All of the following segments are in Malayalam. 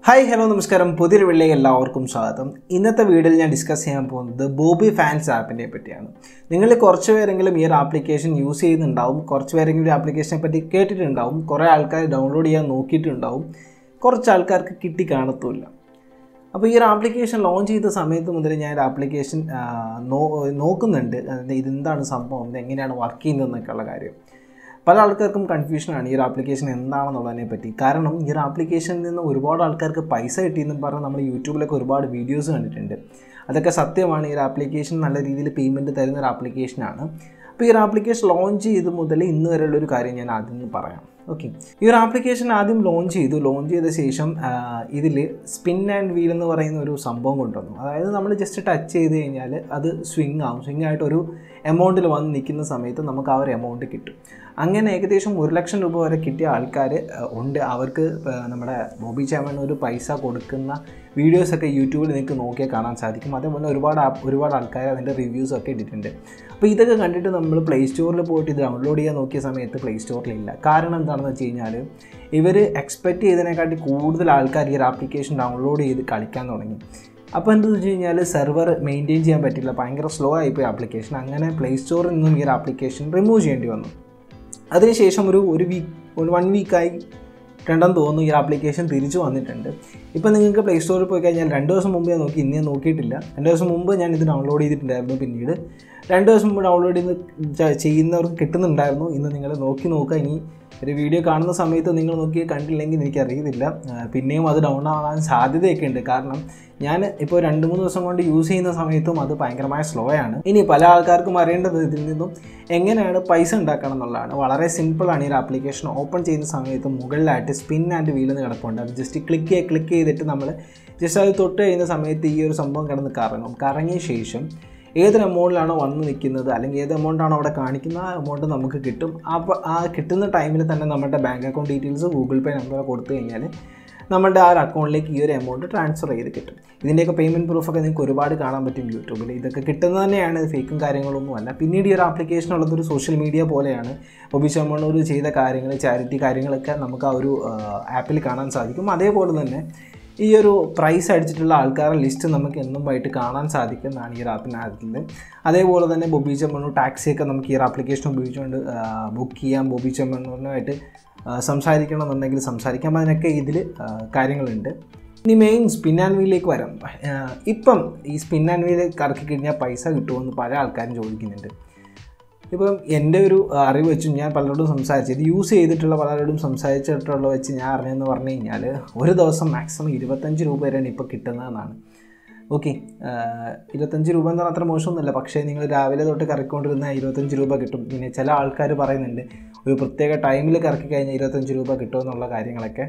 ഹായ് ഹലോ നമസ്കാരം പുതിയൊരു വെള്ളിലേക്ക് എല്ലാവർക്കും സ്വാഗതം ഇന്നത്തെ വീഡിയോയിൽ ഞാൻ ഡിസ്കസ് ചെയ്യാൻ പോകുന്നത് ബോബി ഫാൻസ് ആപ്പിനെ പറ്റിയാണ് നിങ്ങൾ കുറച്ച് പേരെങ്കിലും ഈ ഒരു ആപ്ലിക്കേഷൻ യൂസ് ചെയ്യുന്നുണ്ടാവും കുറച്ച് പേരെങ്കിലും ഈ ആപ്ലിക്കേഷനെ പറ്റി കേട്ടിട്ടുണ്ടാവും കുറേ ആൾക്കാർ ഡൗൺലോഡ് ചെയ്യാൻ നോക്കിയിട്ടുണ്ടാവും കുറച്ച് ആൾക്കാർക്ക് കിട്ടി കാണത്തുമില്ല അപ്പോൾ ഈ ഒരു ആപ്ലിക്കേഷൻ ലോഞ്ച് ചെയ്ത സമയത്ത് മുതൽ ഞാൻ ഒരു ആപ്ലിക്കേഷൻ നോക്കുന്നുണ്ട് അതായത് ഇതെന്താണ് സംഭവം ഇത് എങ്ങനെയാണ് വർക്ക് ചെയ്യുന്നതെന്നൊക്കെയുള്ള കാര്യം പല ആൾക്കാർക്കും കൺഫ്യൂഷനാണ് ഈ ഒരു ആപ്ലിക്കേഷൻ എന്താണെന്നുള്ളതിനെ പറ്റി കാരണം ഈ ഒരു ആപ്ലിക്കേഷനിൽ നിന്ന് ഒരുപാട് ആൾക്കാർക്ക് പൈസ കിട്ടിയെന്നും പറഞ്ഞ് നമ്മൾ യൂട്യൂബിലൊക്കെ ഒരുപാട് വീഡിയോസ് കണ്ടിട്ടുണ്ട് അതൊക്കെ സത്യമാണ് ഈ ഒരു ആപ്ലിക്കേഷൻ നല്ല രീതിയിൽ പേയ്മെൻറ്റ് തരുന്ന ഒരു ആപ്ലിക്കേഷനാണ് അപ്പോൾ ഈ ഒരു ആപ്ലിക്കേഷൻ ലോഞ്ച് ചെയ്ത് മുതൽ ഇന്ന് വരെയുള്ള ഒരു കാര്യം ഞാൻ ആദ്യം ഒന്ന് പറയാം ഓക്കെ ഈ ഒരു ആപ്ലിക്കേഷൻ ആദ്യം ലോഞ്ച് ചെയ്തു ലോഞ്ച് ചെയ്ത ശേഷം ഇതിൽ സ്പിൻ ആൻഡ് വീൽ എന്ന് പറയുന്ന ഒരു സംഭവം കൊണ്ടുവന്നു അതായത് നമ്മൾ ജസ്റ്റ് ടച്ച് ചെയ്ത് കഴിഞ്ഞാൽ അത് സ്വിങ് ആവും സ്വിങ് ആയിട്ട് ഒരു എമൗണ്ടിൽ വന്ന് നിൽക്കുന്ന സമയത്ത് നമുക്ക് ആ ഒരു എമൗണ്ട് കിട്ടും അങ്ങനെ ഏകദേശം ഒരു ലക്ഷം രൂപ വരെ കിട്ടിയ ആൾക്കാർ ഉണ്ട് അവർക്ക് നമ്മുടെ ബോബി ചാമൻ ഒരു പൈസ കൊടുക്കുന്ന വീഡിയോസൊക്കെ യൂട്യൂബിൽ നിങ്ങൾക്ക് നോക്കിയാൽ കാണാൻ സാധിക്കും അതേപോലെ ഒരുപാട് ആപ്പ് ഒരുപാട് ആൾക്കാർ അതിൻ്റെ റിവ്യൂസൊക്കെ ഇട്ടിട്ടുണ്ട് അപ്പോൾ ഇതൊക്കെ കണ്ടിട്ട് നമ്മൾ പ്ലേ സ്റ്റോറിൽ പോയിട്ട് ഇത് ഡൗൺലോഡ് ചെയ്യാൻ നോക്കിയ സമയത്ത് പ്ലേ സ്റ്റോറിലില്ല കാരണം എന്താണെന്ന് വെച്ച് കഴിഞ്ഞാൽ ഇവർ എക്സ്പെക്റ്റ് ചെയ്തതിനെക്കാട്ടി കൂടുതൽ ആൾക്കാർ ഈ ഒരു ആപ്ലിക്കേഷൻ ഡൗൺലോഡ് ചെയ്ത് കളിക്കാൻ തുടങ്ങി അപ്പോൾ എന്താണെന്ന് വെച്ച് കഴിഞ്ഞാൽ സെർവർ മെയിൻറ്റെയിൻ ചെയ്യാൻ പറ്റില്ല ഭയങ്കര സ്ലോ ആയിപ്പോയി ആപ്ലിക്കേഷൻ അങ്ങനെ പ്ലേ സ്റ്റോറിൽ നിന്നും ഈ ഒരു ആപ്ലിക്കേഷൻ റിമൂവ് ചെയ്യേണ്ടി വന്നു അതിനുശേഷം ഒരു ഒരു വീക്ക് ഒരു വൺ വീക്കായി രണ്ടെന്ന് തോന്നുന്നു ഈ ആപ്ലിക്കേഷൻ തിരിച്ചു വന്നിട്ടുണ്ട് ഇപ്പോൾ നിങ്ങൾക്ക് പ്ലേ സ്റ്റോറിൽ പോയി കഴിഞ്ഞാൽ രണ്ട് ദിവസം മുമ്പ് ഞാൻ നോക്കി ഇന്ന് ഞാൻ നോക്കിയിട്ടില്ല രണ്ട് ദിവസം മുമ്പ് ഞാൻ ഇത് ഡൗൺലോഡ് ചെയ്തിട്ടുണ്ടായിരുന്നു പിന്നീട് രണ്ട് ദിവസം മുമ്പ് ഡൗൺലോഡ് ചെയ്ത് ചെയ്യുന്നവർക്ക് കിട്ടുന്നുണ്ടായിരുന്നു ഇന്ന് നിങ്ങൾ നോക്കി നോക്കുക ഇനി ഒരു വീഡിയോ കാണുന്ന സമയത്ത് നിങ്ങൾ നോക്കി കണ്ടില്ലെങ്കിൽ എനിക്കറിയത്തില്ല പിന്നെയും അത് ഡൗൺ ആവാൻ സാധ്യതയൊക്കെ ഉണ്ട് കാരണം ഞാൻ ഇപ്പോൾ രണ്ട് മൂന്ന് ദിവസം കൊണ്ട് യൂസ് ചെയ്യുന്ന സമയത്തും അത് ഭയങ്കരമായ സ്ലോ ആണ് ഇനി പല ആൾക്കാർക്കും അറിയേണ്ടത് ഇതിൽ നിന്നും എങ്ങനെയാണ് പൈസ ഉണ്ടാക്കണം എന്നുള്ളതാണ് വളരെ സിമ്പിളാണ് ഈ ഒരു ആപ്ലിക്കേഷൻ ഓപ്പൺ ചെയ്യുന്ന സമയത്ത് മുകളിലായിട്ട് സ്പിൻ ആൻഡ് വീൽ എന്ന് കിടപ്പുണ്ട് അത് ജസ്റ്റ് ക്ലിക്ക് ചെയ്യുക ക്ലിക്ക് ചെയ്തിട്ട് നമ്മൾ ജസ്റ്റ് അത് തൊട്ട് കഴിയുന്ന സമയത്ത് ഈ ഒരു സംഭവം കിടന്ന് കറങ്ങും കറങ്ങിയ ശേഷം ഏതൊരു എമൗണ്ടിലാണോ വന്ന് നിൽക്കുന്നത് അല്ലെങ്കിൽ ഏത് എമൗണ്ടാണോ അവിടെ കാണിക്കുന്ന ആ എമൗണ്ട് നമുക്ക് കിട്ടും അപ്പോൾ ആ കിട്ടുന്ന ടൈമിൽ തന്നെ നമ്മുടെ bank account details Google pay number കൊടുത്തു കഴിഞ്ഞാൽ നമ്മുടെ ആ ഒരു അക്കൗണ്ടിലേക്ക് ഈ ഒരു എമൗണ്ട് ട്രാൻസ്ഫർ ചെയ്ത് കിട്ടും ഇതിൻ്റെയൊക്കെ പേയ്മെൻറ്റ് പ്രൂഫൊക്കെ നിങ്ങൾക്ക് ഒരുപാട് കാണാൻ പറ്റും യൂട്യൂബിൽ ഇതൊക്കെ കിട്ടുന്നത് തന്നെയാണ് ഫേക്കും കാര്യങ്ങളൊന്നുമല്ല പിന്നീട് ഈ ഒരു ആപ്ലിക്കേഷൻ ഉള്ളത് ഒരു സോഷ്യൽ മീഡിയ പോലെയാണ് ഒബി ചമ്മണ്ണൂർ ചെയ്ത കാര്യങ്ങൾ ചാരിറ്റി കാര്യങ്ങളൊക്കെ നമുക്ക് ആ ഒരു ആപ്പിൽ കാണാൻ സാധിക്കും അതേപോലെ തന്നെ ഈ ഒരു പ്രൈസ് അടിച്ചിട്ടുള്ള ആൾക്കാരുടെ ലിസ്റ്റ് നമുക്ക് എന്നുമായിട്ട് കാണാൻ സാധിക്കുന്നതാണ് ഈ ഒരു ആപ്പിനകത്തിൽ അതേപോലെ തന്നെ ബൊബി ചെമ്മണ്ണു ടാക്സിയൊക്കെ നമുക്ക് ഈ ഒരു ആപ്ലിക്കേഷൻ ഉപയോഗിച്ചുകൊണ്ട് ബുക്ക് ചെയ്യാം ബൊബി ചെമ്മണ്ണൂരിനുമായിട്ട് സംസാരിക്കണമെന്നുണ്ടെങ്കിൽ സംസാരിക്കാം അതിനൊക്കെ ഇതിൽ കാര്യങ്ങളുണ്ട് ഇനി മെയിൻ സ്പിൻ ആൻഡ് വീലിലേക്ക് വരാം ഇപ്പം ഈ സ്പിൻ ആൻഡ് വീൽ കറക്കി കഴിഞ്ഞാൽ പൈസ കിട്ടുമെന്ന് പല ആൾക്കാരും ചോദിക്കുന്നുണ്ട് ഇപ്പം എൻ്റെ ഒരു അറിവ് വെച്ചും ഞാൻ പലരോടും സംസാരിച്ചു ഇത് യൂസ് ചെയ്തിട്ടുള്ള പലരോടും സംസാരിച്ചിട്ടുള്ള വെച്ച് ഞാൻ അറിഞ്ഞതെന്ന് പറഞ്ഞു കഴിഞ്ഞാൽ ഒരു ദിവസം മാക്സിമം ഇരുപത്തഞ്ച് രൂപ വരെയാണ് ഇപ്പോൾ കിട്ടുന്നതെന്നാണ് ഓക്കെ ഇരുപത്തഞ്ച് രൂപ എന്ന് പറഞ്ഞാൽ അത്ര മോശമൊന്നുമില്ല പക്ഷേ നിങ്ങൾ രാവിലെ തൊട്ട് കറക്കിക്കൊണ്ടിരുന്ന ഇരുപത്തഞ്ച് രൂപ കിട്ടും പിന്നെ ചില ആൾക്കാർ പറയുന്നുണ്ട് ഒരു പ്രത്യേക ടൈമിൽ കറക്കി കഴിഞ്ഞാൽ ഇരുപത്തഞ്ച് രൂപ കിട്ടുമെന്നുള്ള കാര്യങ്ങളൊക്കെ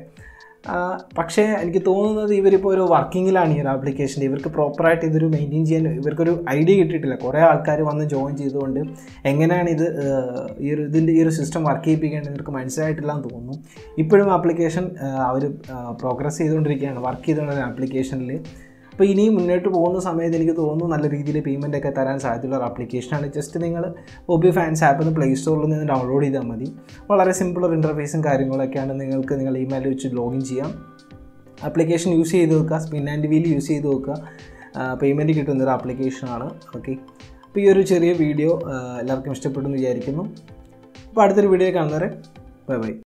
പക്ഷേ എനിക്ക് തോന്നുന്നത് ഇവരിപ്പോൾ ഒരു വർക്കിങ്ങിലാണ് ഈ ഒരു ആപ്ലിക്കേഷൻ ഇവർക്ക് പ്രോപ്പറായിട്ട് ഇതൊരു മെയിൻറ്റെയിൻ ചെയ്യാൻ ഇവർക്കൊരു ഐഡിയ കിട്ടിയിട്ടില്ല കുറേ ആൾക്കാർ വന്ന് ജോയിൻ ചെയ്തുകൊണ്ട് എങ്ങനെയാണ് ഇത് ഈ ഒരു ഇതിൻ്റെ ഈ ഒരു സിസ്റ്റം വർക്ക് ചെയ്യിപ്പിക്കേണ്ടത് ഇവർക്ക് മനസ്സിലായിട്ടില്ല എന്ന് തോന്നുന്നു ഇപ്പോഴും ആപ്ലിക്കേഷൻ അവർ പ്രോഗ്രസ് ചെയ്തുകൊണ്ടിരിക്കുകയാണ് വർക്ക് ചെയ്തുകൊണ്ടിരിക്കുന്ന ആപ്ലിക്കേഷനിൽ അപ്പോൾ ഇനിയും മുന്നോട്ട് പോകുന്ന സമയത്ത് എനിക്ക് തോന്നുന്നു നല്ല രീതിയിൽ പേയ്മെൻ്റ് ഒക്കെ തരാൻ സാധ്യതയുള്ള ഒരു ആപ്ലിക്കേഷനാണ് ജസ്റ്റ് നിങ്ങൾ ഒബി ഫാൻസ് ആപ്പ് എന്ന് പ്ലേ സ്റ്റോറിൽ നിന്ന് ഡൗൺലോഡ് ചെയ്താൽ മതി വളരെ സിമ്പിൾ ഒരു ഇൻ്റർഫേസും കാര്യങ്ങളൊക്കെയാണ് നിങ്ങൾക്ക് നിങ്ങൾ ഇമെയിൽ വെച്ച് ലോഗിൻ ചെയ്യാം ആപ്ലിക്കേഷൻ യൂസ് ചെയ്ത് നോക്കുക സ്പിൻ ആൻഡ് വീൽ യൂസ് ചെയ്ത് നോക്കുക പേയ്മെൻറ്റ് കിട്ടുന്ന ഒരു ആപ്ലിക്കേഷനാണ് ഓക്കെ അപ്പോൾ ഈ ഒരു ചെറിയ വീഡിയോ എല്ലാവർക്കും ഇഷ്ടപ്പെടുമെന്ന് വിചാരിക്കുന്നു അപ്പോൾ അടുത്തൊരു വീഡിയോ കാണുന്നവരെ ബൈ ബൈ